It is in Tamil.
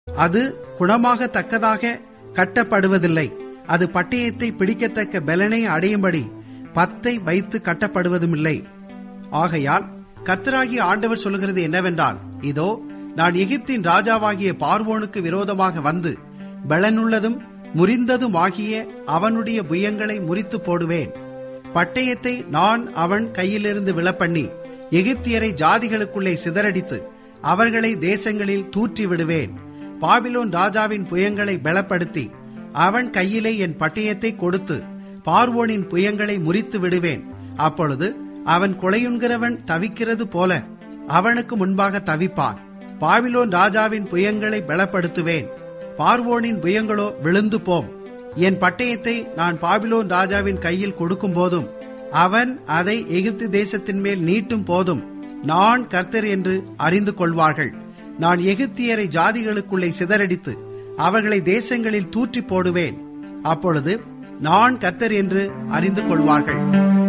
அது குணமாகத்தக்கதாக கட்டப்படுவதில்லை அது பட்டயத்தை பிடிக்கத்தக்க பலனை அடையும்படி பத்தை வைத்து கட்டப்படுவதுமில்லை ஆகையால் கர்த்தராகிய ஆண்டவர் சொல்லுகிறது என்னவென்றால் இதோ நான் எகிப்தின் ராஜாவாகிய பார்வோனுக்கு விரோதமாக வந்து பலனுள்ளதும் முறிந்ததுமாகிய அவனுடைய புயங்களை முறித்து போடுவேன் பட்டயத்தை நான் அவன் கையிலிருந்து விழப்பண்ணி எகிப்தியரை ஜாதிகளுக்குள்ளே சிதறடித்து அவர்களை தேசங்களில் தூற்றி விடுவேன் பாபிலோன் ராஜாவின் புயங்களை பலப்படுத்தி அவன் கையிலே என் பட்டயத்தை கொடுத்து பார்வோனின் புயங்களை முறித்து விடுவேன் அப்பொழுது அவன் கொலையுண்கிறவன் தவிக்கிறது போல அவனுக்கு முன்பாக தவிப்பான் பாபிலோன் ராஜாவின் புயங்களை பலப்படுத்துவேன் பார்வோனின் புயங்களோ விழுந்து போம் என் பட்டயத்தை நான் பாபிலோன் ராஜாவின் கையில் கொடுக்கும் போதும் அவன் அதை எகிப்து தேசத்தின் மேல் நீட்டும் போதும் நான் கர்த்தர் என்று அறிந்து கொள்வார்கள் நான் எகிப்தியரை ஜாதிகளுக்குள்ளே சிதறடித்து அவர்களை தேசங்களில் தூற்றி போடுவேன் அப்பொழுது நான் கர்த்தர் என்று அறிந்து கொள்வார்கள்